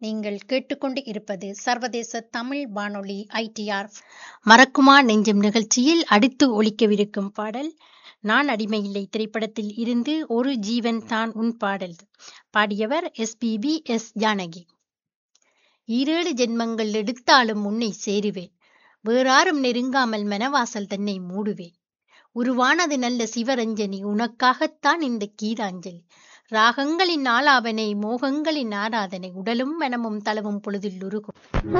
நீங்கள் கேட்டுக்கொண்டு இருப்பது சர்வதேச தமிழ் வானொலி ஐடிஆர் மறக்குமா நெஞ்சம் நிகழ்ச்சியில் அடுத்து ஒலிக்கவிருக்கும் பாடல் நான் அடிமையில்லை திரைப்படத்தில் இருந்து ஒரு ஜீவன் தான் உன் பாடல் பாடியவர் எஸ்பிபி எஸ் ஜானகி ஈரேழு ஜென்மங்கள் எடுத்தாலும் உன்னை சேருவேன் வேறாரும் நெருங்காமல் மனவாசல் தன்னை மூடுவேன் உருவானது நல்ல சிவரஞ்சனி உனக்காகத்தான் இந்த கீதாஞ்சலி ராகங்களின் ஆலாபனை மோகங்களின் ஆராதனை உடலும் மனமும் தளவும் பொழுதில் உருகும்